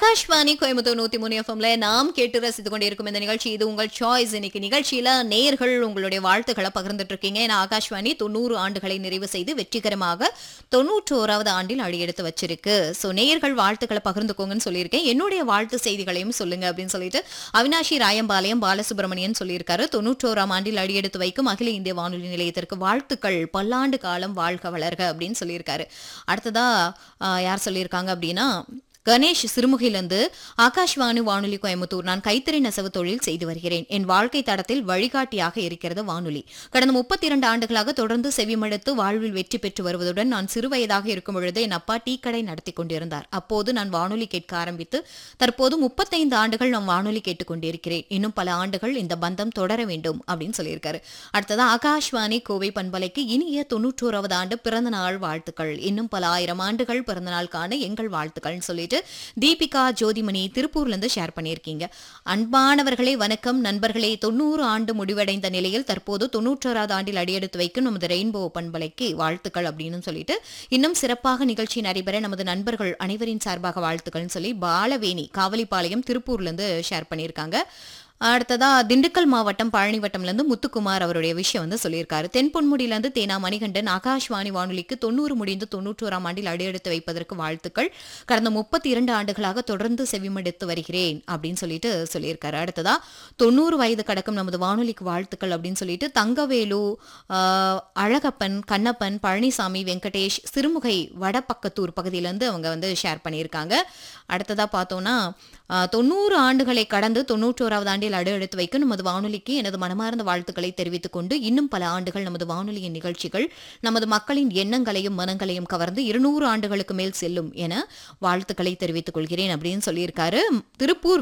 ஆகாஷ்வாணி கோயம்புத்தூர் நூத்தி மூணு எஃப்எம்ல நாம் கேட்டு ரசித்து கொண்டிருக்கும் இந்த நிகழ்ச்சி இது உங்கள் சாய்ஸ் இன்னைக்கு நிகழ்ச்சியில நேர்கள் உங்களுடைய வாழ்த்துக்களை பகிர்ந்துட்டு இருக்கீங்க ஏன்னா ஆகாஷ்வாணி தொண்ணூறு ஆண்டுகளை நிறைவு செய்து வெற்றிகரமாக தொண்ணூற்றோராவது ஆண்டில் அடியெடுத்து வச்சிருக்கு ஸோ நேர்கள் வாழ்த்துக்களை பகிர்ந்துக்கோங்கன்னு சொல்லியிருக்கேன் என்னுடைய வாழ்த்து செய்திகளையும் சொல்லுங்க அப்படின்னு சொல்லிட்டு அவினாஷி ராயம்பாளையம் பாலசுப்ரமணியன் சொல்லியிருக்காரு தொண்ணூற்றோராம் ஆண்டில் அடியெடுத்து வைக்கும் அகில இந்திய வானொலி நிலையத்திற்கு வாழ்த்துக்கள் பல்லாண்டு காலம் வாழ்க வளர்க அப்படின்னு சொல்லியிருக்காரு அடுத்ததா ஆஹ், யார் சொல்லியிருக்காங்க அப்படின்னா கணேஷ் சிறுமுகையிலிருந்து ஆகாஷ்வாணி வானொலி கோயம்புத்தூர் நான் கைத்தறி நெசவு தொழில் செய்து வருகிறேன் என் வாழ்க்கை தடத்தில் வழிகாட்டியாக இருக்கிறது வானொலி கடந்த முப்பத்தி இரண்டு ஆண்டுகளாக தொடர்ந்து செவிமடுத்து வாழ்வில் வெற்றி பெற்று வருவதுடன் நான் சிறுவயதாக இருக்கும் பொழுது என் அப்பா டீ கடை நடத்தி கொண்டிருந்தார் அப்போது நான் வானொலி கேட்க ஆரம்பித்து தற்போது முப்பத்தைந்து ஆண்டுகள் நான் வானொலி கேட்டுக்கொண்டிருக்கிறேன் இன்னும் பல ஆண்டுகள் இந்த பந்தம் தொடர வேண்டும் அப்படின்னு சொல்லியிருக்காரு அடுத்தது ஆகாஷ்வாணி கோவை பண்பலைக்கு இனிய தொண்ணூற்றோராவது ஆண்டு பிறந்த நாள் வாழ்த்துக்கள் இன்னும் பல ஆயிரம் ஆண்டுகள் பிறந்த நாள் காண எங்கள் வாழ்த்துக்கள்னு சொல்லிட்டு தீபிகா ஜோதிமணி திருப்பூர்ல இருந்து ஷேர் பண்ணியிருக்கீங்க அன்பானவர்களே வணக்கம் நண்பர்களே தொண்ணூறு ஆண்டு முடிவடைந்த நிலையில் தற்போது தொண்ணூற்றோராவது ஆண்டில் அடியெடுத்து வைக்கும் நமது ரெயின்போ பண்பலைக்கு வாழ்த்துக்கள் அப்படின்னு சொல்லிட்டு இன்னும் சிறப்பாக நிகழ்ச்சி நடைபெற நமது நண்பர்கள் அனைவரின் சார்பாக வாழ்த்துக்கள்னு சொல்லி பாலவேணி காவலிப்பாளையம் திருப்பூர்ல இருந்து ஷேர் பண்ணியிருக்காங்க அடுத்ததா திண்டுக்கல் மாவட்டம் பழனி வட்டம்லேருந்து முத்துக்குமார் அவருடைய விஷயம் வந்து சொல்லியிருக்காரு தென்பொன்முடியிலேருந்து தேனா மணிகண்டன் ஆகாஷ்வாணி வானொலிக்கு தொண்ணூறு முடிந்து தொண்ணூற்றோராம் ஆண்டில் அடியெடுத்து வைப்பதற்கு வாழ்த்துக்கள் கடந்த முப்பத்தி இரண்டு ஆண்டுகளாக தொடர்ந்து செவிமடுத்து வருகிறேன் அப்படின்னு சொல்லிட்டு சொல்லியிருக்காரு அடுத்ததா தொண்ணூறு வயது கடக்கும் நமது வானொலிக்கு வாழ்த்துக்கள் அப்படின்னு சொல்லிட்டு தங்கவேலு ஆஹ், அழகப்பன் கண்ணப்பன் பழனிசாமி வெங்கடேஷ் சிறுமுகை வடபக்கத்தூர் பகுதியிலேருந்து அவங்க வந்து ஷேர் பண்ணியிருக்காங்க அடுத்ததா பார்த்தோம்னா ஆஹ், தொண்ணூறு ஆண்டுகளை கடந்து தொண்ணூற்றோராவது ஆண்டில் அடுத்து வைக்கும் நமது வானொலிக்கு எனது மனமார்ந்த வாழ்த்துக்களை தெரிவித்துக் கொண்டு இன்னும் பல ஆண்டுகள் நமது வானொலியின் நிகழ்ச்சிகள் நமது மக்களின் எண்ணங்களையும் மனங்களையும் கவர்ந்து இருநூறு ஆண்டுகளுக்கு மேல் செல்லும் என வாழ்த்துக்களை தெரிவித்துக் கொள்கிறேன் அப்படின்னு சொல்லியிருக்காரு திருப்பூர்